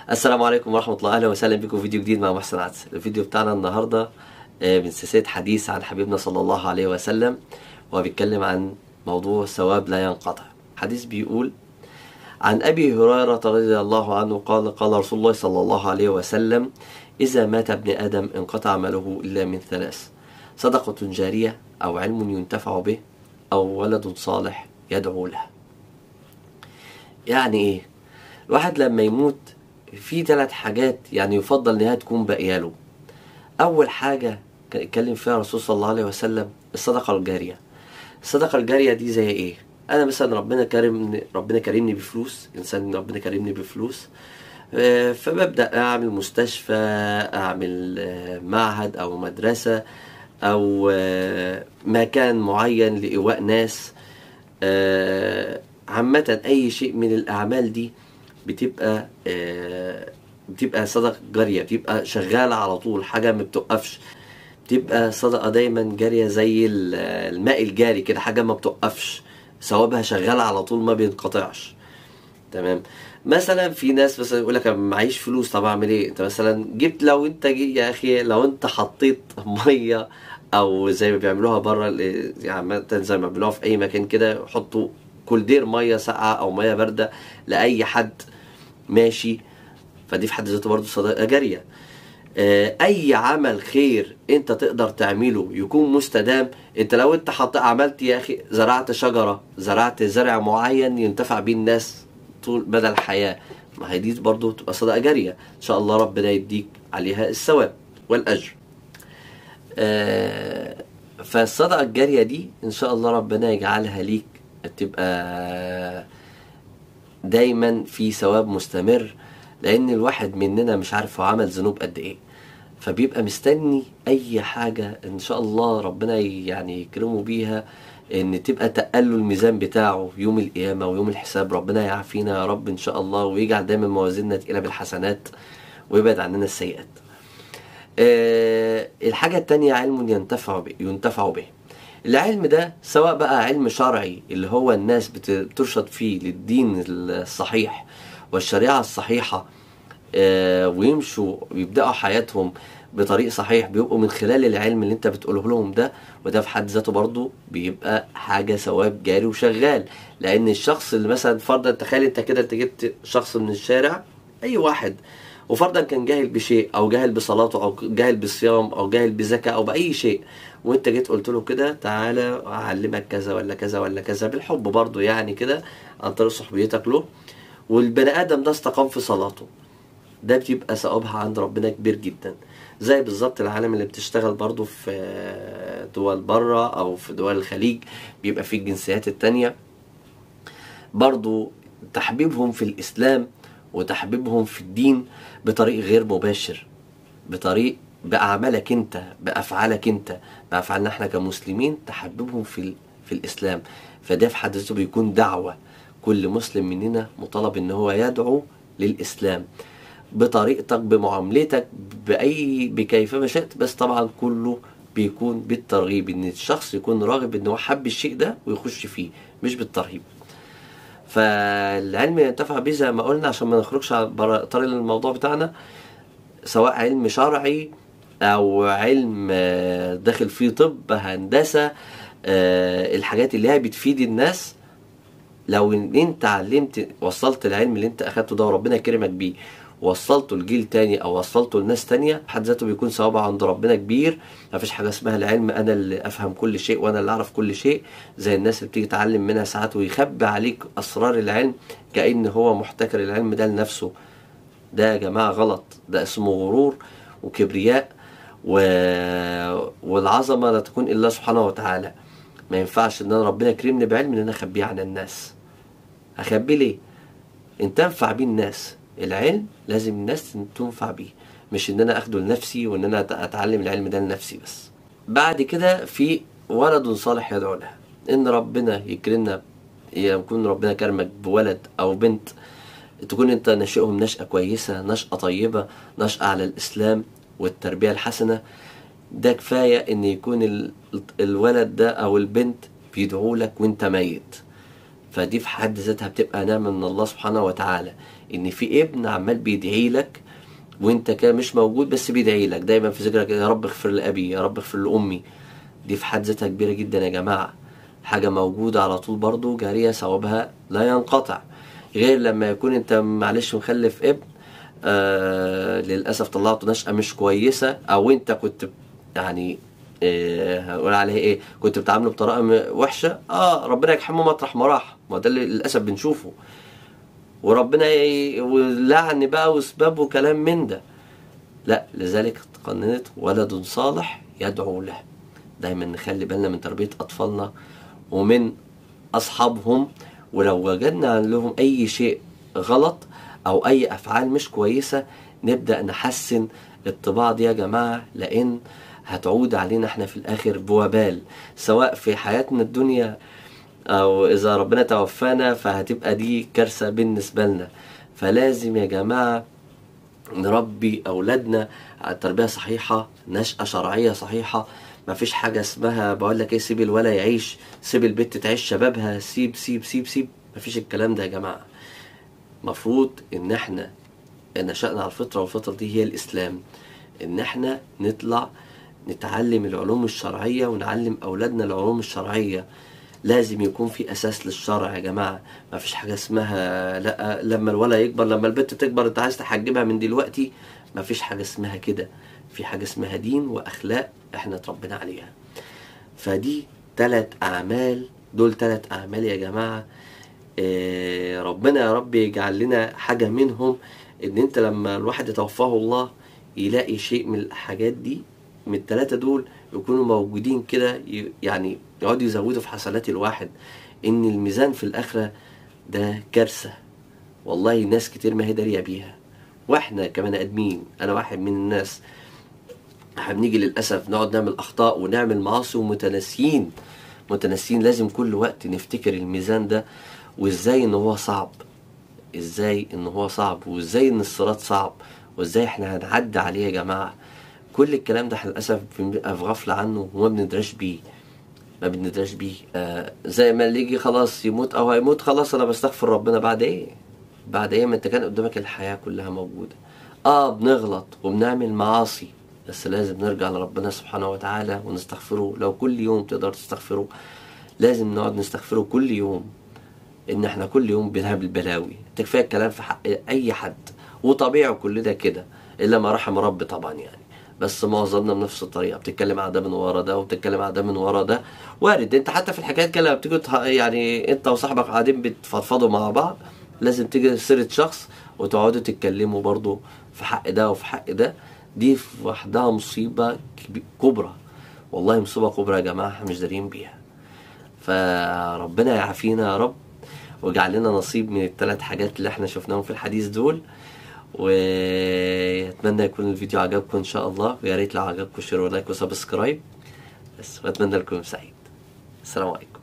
السلام عليكم ورحمة الله أهلا وسهلا بكم في فيديو جديد مع محسن عدس الفيديو بتاعنا النهاردة آه، من سلسلة حديث عن حبيبنا صلى الله عليه وسلم وهو بيتكلم عن موضوع ثواب لا ينقطع حديث بيقول عن أبي هريرة رضي الله عنه قال قال رسول الله صلى الله عليه وسلم إذا مات ابن آدم انقطع عمله إلا من ثلاث صدقة جارية أو علم ينتفع به أو ولد صالح يدعو له يعني إيه الواحد لما يموت في ثلاث حاجات يعني يفضل انها تكون باقيه له اول حاجه كان اتكلم فيها الرسول صلى الله عليه وسلم الصدقه الجاريه الصدقه الجاريه دي زي ايه انا مثلا ربنا كرمني ربنا كرمني بفلوس انسان ربنا كرمني بفلوس آه، فببدا اعمل مستشفى اعمل آه، معهد او مدرسه او آه، مكان معين لايواء ناس آه، عامه اي شيء من الاعمال دي بتبقى آه، بتبقى صدقة جارية بتبقى شغالة على طول حاجة ما بتوقفش بتبقى صدقة دايما جارية زي ال- الماء الجاري كده حاجة ما بتوقفش ثوابها شغالة على طول ما بينقطعش تمام مثلا في ناس مثلا يقول لك انا معيش فلوس طب اعمل ايه انت مثلا جبت لو انت جي يا اخي لو انت حطيت ميه او زي ما بيعملوها بره ال- يعني عامة زي ما بيعملوها في اي مكان كده يحطوا كولدير ميه ساقعه او ميه بارده لاي حد ماشي فدي في حد ذاته برضه صدقه جاريه آه، اي عمل خير انت تقدر تعمله يكون مستدام انت لو انت حط عملت يا اخي زرعت شجره زرعت زرع معين ينتفع بيه الناس طول مدى الحياه ما هي دي برضه تبقى صدقه جاريه ان شاء الله ربنا يديك عليها الثواب والاجر آه، فالصدقه الجاريه دي ان شاء الله ربنا يجعلها ليك تبقى دايما في ثواب مستمر لان الواحد مننا مش عارف هو عمل ذنوب قد ايه فبيبقى مستني اي حاجه ان شاء الله ربنا يعني يكرمه بيها ان تبقى تقله الميزان بتاعه يوم القيامه ويوم الحساب ربنا يعافينا يا رب ان شاء الله ويجعل دايما موازيننا تقيله بالحسنات ويبعد عننا السيئات آه، الحاجة التانية علم ينتفع به ينتفع به العلم ده سواء بقى علم شرعي اللي هو الناس بت- بترشد فيه للدين الصحيح والشريعة الصحيحة آه، ويمشوا ويبدأوا حياتهم بطريق صحيح بيبقوا من خلال العلم اللي انت بتقوله لهم ده وده في حد ذاته برضه بيبقى حاجة ثواب جاري وشغال لأن الشخص اللي مثلا فرضا تخيل انت كده انت جبت شخص من الشارع أي واحد وفرضا كان جاهل بشيء او جاهل بصلاته او جاهل بالصيام او جاهل بزكاه او باي شيء وانت جيت قلت له كده تعالى اعلمك كذا ولا كذا ولا كذا بالحب برضه يعني كده عن طريق صحبيتك له والبني ادم ده استقام في صلاته ده بتبقى ثوابها عند ربنا كبير جدا زي بالظبط العالم اللي بتشتغل برضه في دول بره او في دول الخليج بيبقى فيه الجنسيات التانية برضو تحبيبهم في الإسلام وتحبيبهم في الدين بطريق غير مباشر بطريق بأعمالك أنت بأفعالك أنت بأفعالنا احنا كمسلمين تحببهم في ال... في الإسلام فده في حد ذاته بيكون دعوة كل مسلم مننا مطالب إن هو يدعو للإسلام بطريقتك بمعاملتك بأي بكيفما شئت بس طبعا كله بيكون بالترغيب إن الشخص يكون راغب إن هو حب الشيء ده ويخش فيه مش بالترهيب فالعلم ينتفع به زي ما قلنا عشان ما نخرجش بره اطار الموضوع بتاعنا سواء علم شرعي او علم آه، داخل فيه طب هندسه آه، الحاجات اللي هي بتفيد الناس لو إن انت علمت وصلت العلم اللي انت اخدته ده وربنا كرمك بيه وصلته لجيل تاني او وصلته لناس تانية حد ذاته بيكون ثوابه عند ربنا كبير مفيش حاجه اسمها العلم انا اللي افهم كل شيء وانا اللي اعرف كل شيء زي الناس اللي بتيجي تعلم منها ساعات ويخبي عليك اسرار العلم كأن هو محتكر العلم ده لنفسه ده يا جماعه غلط ده اسمه غرور وكبرياء و... والعظمه لا تكون الا سبحانه وتعالى ما ينفعش ان انا ربنا يكرمني بعلم ان انا اخبيه عن الناس اخبيه ليه ان تنفع بيه الناس العلم لازم الناس تنفع بيه مش ان انا اخده لنفسي وان انا أت- اتعلم العلم ده لنفسي بس بعد كده في ولد صالح يدعو له ان ربنا يكرمنا يكون ربنا كرمك بولد او بنت تكون انت ناشئهم نشأة كويسة نشأة طيبة نشأة على الإسلام والتربية الحسنة ده كفاية ان يكون ال- الولد ده او البنت بيدعوا لك وانت ميت فدي في حد ذاتها بتبقى نعمة من الله سبحانه وتعالى ان في ابن عمال بيدعي لك وانت كده مش موجود بس بيدعي لك دايما في ذكرك يا رب اغفر لابي يا رب اغفر لامي دي في حد ذاتها كبيره جدا يا جماعه حاجه موجوده على طول برضو جاريه ثوابها لا ينقطع غير لما يكون انت معلش مخلف ابن آه للاسف طلعته نشأة مش كويسه او انت كنت يعني آه هقول عليه ايه كنت بتعامله بطريقه م- وحشه اه ربنا يرحمه مطرح ما راح ما ده اللي للاسف بنشوفه وربنا ي- ولعن بقى واسباب وكلام من ده لا لذلك تقننت ولد صالح يدعو له دايما نخلي بالنا من تربية أطفالنا ومن أصحابهم ولو وجدنا لهم أي شيء غلط أو أي أفعال مش كويسة نبدأ نحسن الطباع دي يا جماعة لأن هتعود علينا احنا في الآخر بوبال سواء في حياتنا الدنيا او اذا ربنا توفانا فهتبقى دي كارثه بالنسبه لنا فلازم يا جماعه نربي اولادنا على تربيه صحيحه نشأة شرعيه صحيحه ما فيش حاجه اسمها بقول لك ايه سيب الولا يعيش سيب البنت تعيش شبابها سيب سيب سيب سيب ما فيش الكلام ده يا جماعه مفروض ان احنا نشأنا على الفطره والفطره دي هي الاسلام ان احنا نطلع نتعلم العلوم الشرعيه ونعلم اولادنا العلوم الشرعيه لازم يكون في اساس للشرع يا جماعه ما فيش حاجه اسمها لا لما الولد يكبر لما البنت تكبر انت عايز تحجبها من دلوقتي ما فيش حاجه اسمها كده في حاجه اسمها دين واخلاق احنا اتربينا عليها فدي ثلاث اعمال دول ثلاث اعمال يا جماعه إيه ربنا يا رب يجعل لنا حاجه منهم ان انت لما الواحد يتوفاه الله يلاقي شيء من الحاجات دي من الثلاثه دول يكونوا موجودين كده ي- يعني يقعدوا يزودوا في حسنات الواحد ان الميزان في الاخره ده كارثه والله ناس كتير ما هي داريه بيها واحنا كبني ادمين انا واحد من الناس احنا بنيجي للاسف نقعد نعمل اخطاء ونعمل معاصي ومتناسيين متناسيين لازم كل وقت نفتكر الميزان ده وازاي ان هو صعب ازاي ان هو صعب وازاي ان الصراط صعب وازاي احنا هنعدي عليه يا جماعه كل الكلام ده احنا للاسف بنبقى في غفله عنه وما بندراش بيه ما بندراش بيه آه زي ما اللي يجي خلاص يموت او هيموت خلاص انا بستغفر ربنا بعد ايه بعد ايه ما انت كان قدامك الحياه كلها موجوده اه بنغلط وبنعمل معاصي بس لازم نرجع لربنا سبحانه وتعالى ونستغفره لو كل يوم تقدر تستغفره لازم نقعد نستغفره كل يوم ان احنا كل يوم بنهاب بلاوي تكفي الكلام في حق اي حد وطبيعي كل ده كده الا ما رحم ربي طبعا يعني بس معظمنا بنفس الطريقه بتتكلم على ده من ورا ده وبتتكلم على ده من ورا ده وارد انت حتى في الحكايات كده لما بتيجي تح- يعني انت وصاحبك قاعدين بتفضفضوا مع بعض لازم تيجي سيره شخص وتقعدوا تتكلموا برضو في حق ده وفي حق ده دي في وحدها مصيبه كبي- كبرى والله مصيبه كبرى يا جماعه احنا مش دارين بيها فربنا يعافينا يا رب واجعل لنا نصيب من الثلاث حاجات اللي احنا شفناهم في الحديث دول واتمنى يكون الفيديو عجبكم ان شاء الله ويا ريت لو عجبكم شير ولايك وسبسكرايب بس واتمنى لكم يوم سعيد السلام عليكم